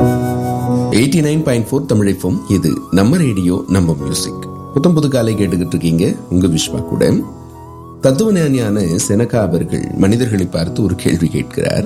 eighty nine point four தமிழைப்போம் இது நம்ம ரேடியோ நம்ம மியூசிக் புத்தம் புது காலை கேட்டுக்கிட்டு இருக்கீங்க உங்க விஸ்வா கூட தத்துவஞானியான செனகா அவர்கள் மனிதர்களை பார்த்து ஒரு கேள்வி கேட்கிறார்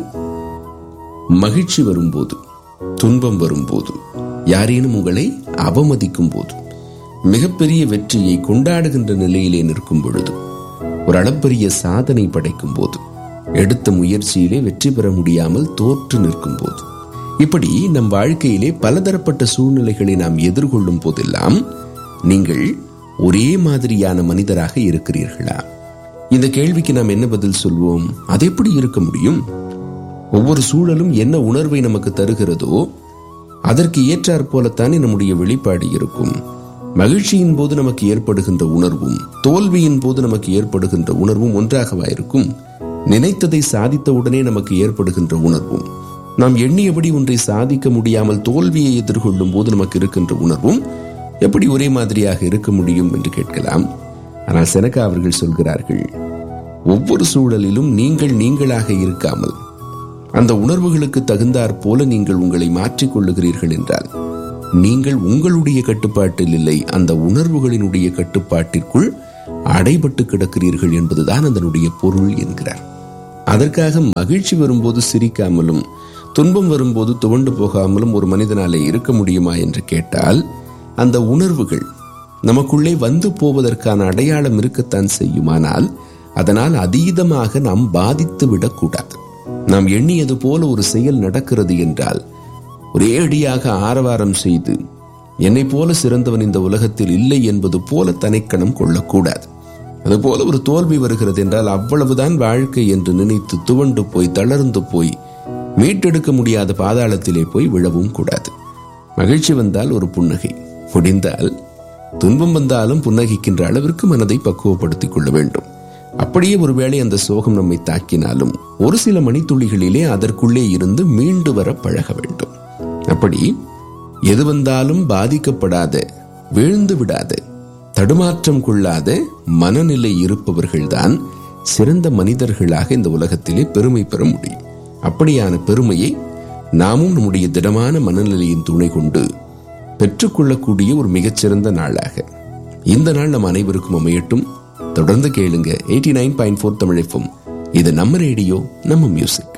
மகிழ்ச்சி வரும்போது துன்பம் வரும்போது யாரேனும் உங்களை அவமதிக்கும் போது மிகப்பெரிய வெற்றியை கொண்டாடுகின்ற நிலையிலே நிற்கும் பொழுது ஒரு அளப்பரிய சாதனை படைக்கும் போது எடுத்த முயற்சியிலே வெற்றி பெற முடியாமல் தோற்று நிற்கும் போது இப்படி நம் வாழ்க்கையிலே பலதரப்பட்ட சூழ்நிலைகளை நாம் எதிர்கொள்ளும் போதெல்லாம் நீங்கள் ஒரே மாதிரியான மனிதராக இருக்கிறீர்களா இந்த கேள்விக்கு நாம் என்ன பதில் சொல்வோம் அது எப்படி இருக்க முடியும் ஒவ்வொரு சூழலும் என்ன உணர்வை நமக்கு தருகிறதோ அதற்கு ஏற்றாற் போலத்தானே நம்முடைய வெளிப்பாடு இருக்கும் மகிழ்ச்சியின் போது நமக்கு ஏற்படுகின்ற உணர்வும் தோல்வியின் போது நமக்கு ஏற்படுகின்ற உணர்வும் ஒன்றாகவா இருக்கும் நினைத்ததை சாதித்தவுடனே நமக்கு ஏற்படுகின்ற உணர்வும் நாம் எண்ணியபடி ஒன்றை சாதிக்க முடியாமல் தோல்வியை எதிர்கொள்ளும் போது நமக்கு இருக்கின்ற உணர்வும் எப்படி ஒரே மாதிரியாக இருக்க முடியும் என்று கேட்கலாம் ஆனால் செனகா அவர்கள் சொல்கிறார்கள் ஒவ்வொரு சூழலிலும் நீங்கள் நீங்களாக இருக்காமல் அந்த உணர்வுகளுக்கு தகுந்தாற் போல நீங்கள் உங்களை மாற்றிக் கொள்ளுகிறீர்கள் என்றால் நீங்கள் உங்களுடைய கட்டுப்பாட்டில் இல்லை அந்த உணர்வுகளினுடைய கட்டுப்பாட்டிற்குள் அடைபட்டு கிடக்கிறீர்கள் என்பதுதான் அதனுடைய பொருள் என்கிறார் அதற்காக மகிழ்ச்சி வரும்போது சிரிக்காமலும் துன்பம் வரும்போது துவண்டு போகாமலும் ஒரு மனிதனாலே இருக்க முடியுமா என்று கேட்டால் அந்த உணர்வுகள் நமக்குள்ளே வந்து போவதற்கான அடையாளம் இருக்கத்தான் செய்யுமானால் அதனால் அதீதமாக நாம் பாதித்து விடக்கூடாது நாம் எண்ணியது போல ஒரு செயல் நடக்கிறது என்றால் ஒரே அடியாக ஆரவாரம் செய்து என்னை போல சிறந்தவன் இந்த உலகத்தில் இல்லை என்பது போல தனைக்கணம் கொள்ளக்கூடாது அதுபோல ஒரு தோல்வி வருகிறது என்றால் அவ்வளவுதான் வாழ்க்கை என்று நினைத்து துவண்டு போய் தளர்ந்து போய் மீட்டெடுக்க முடியாத பாதாளத்திலே போய் விழவும் கூடாது மகிழ்ச்சி வந்தால் ஒரு புன்னகை முடிந்தால் துன்பம் வந்தாலும் புன்னகிக்கின்ற அளவிற்கு மனதை பக்குவப்படுத்திக் கொள்ள வேண்டும் அப்படியே ஒருவேளை அந்த சோகம் நம்மை தாக்கினாலும் ஒரு சில மணித்துளிகளிலே அதற்குள்ளே இருந்து மீண்டு வர பழக வேண்டும் அப்படி எது வந்தாலும் பாதிக்கப்படாத வீழ்ந்து விடாத தடுமாற்றம் கொள்ளாத மனநிலை இருப்பவர்கள்தான் சிறந்த மனிதர்களாக இந்த உலகத்திலே பெருமை பெற முடியும் அப்படியான பெருமையை நாமும் நம்முடைய திடமான மனநிலையின் துணை கொண்டு பெற்றுக்கொள்ளக்கூடிய ஒரு மிகச்சிறந்த நாளாக இந்த நாள் நம் அனைவருக்கும் அமையட்டும் தொடர்ந்து கேளுங்க eighty nine point four Tamil இது நம்ம ரேடியோ நம்ம மியூசிக்